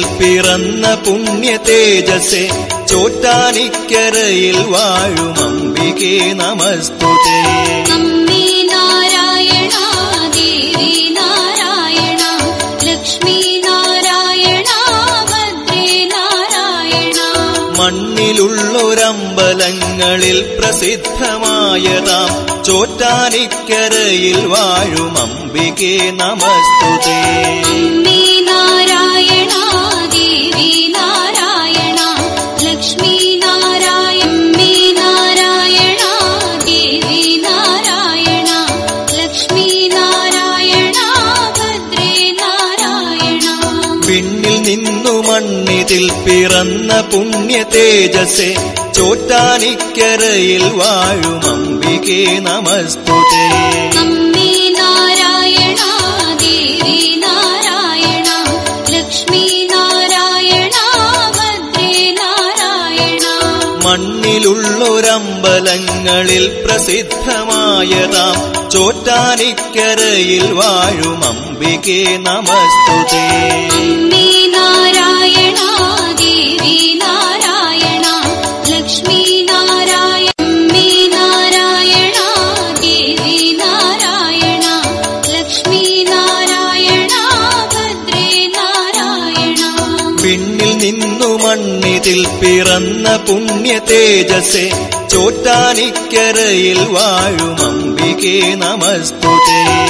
പിറന്ന പുണ്യ തേജസ്സെ ചോറ്റാനിക്കരയിൽ വാഴും അംബികേ നമസ്തുതേ അമ്മേ നാരായണ ദേവി നാരായണ ലക്ഷ്മി നാരായണ ഭദ്രേ നാരായണ മണ്ണിലുള്ളൊരമ്പലങ്ങളിൽ പ്രസിദ്ധമായതാം ചോറ്റാനിക്കരയിൽ വാഴും അംബികേ നമസ്തുതേ അമ്മേ നാരായണ ദേവി നാരായണ ലക്ഷ്മി നാരായണ അമ്മേ നാരായണ ദേവി നാരായണ ലക്ഷ്മി നാരായണ ഭദ്രേ നാരായണ വിണ്ണിൽ നിന്നു മണ്ണിതിൽ പിറന്ന പുണ്യ തേജസ്സെ ചോറ്റാനിക്കരയിൽ വാഴും അംബികേ നമസ്തുതേ അമ്മേ നാരായണ ദേവി നാരായണ ലക്ഷ്മി നാരായണ ഭദ്രേ നാരായണ മണ്ണിലുള്ളൊരമ്പലങ്ങളിൽ പ്രസിദ്ധമായതാം ചോറ്റാനിക്കരയിൽ വാഴും അംബികേ നമസ്തുതേ അമ്മേ നാരായണ ദേവി നാരായണ ലക്ഷ്മി നാരായണ അമ്മേ നാരായണ ദേവി നാരായണ ലക്ഷ്മി നാരായണ ഭദ്രേ നാരായണ വിണ്ണിൽ നിന്നു മണ്ണിതിൽ പിറന്ന പുണ്യ തേജസ്സെ ചോറ്റാനിക്കരയിൽ വാഴും അംബികേ നമസ്തുതേ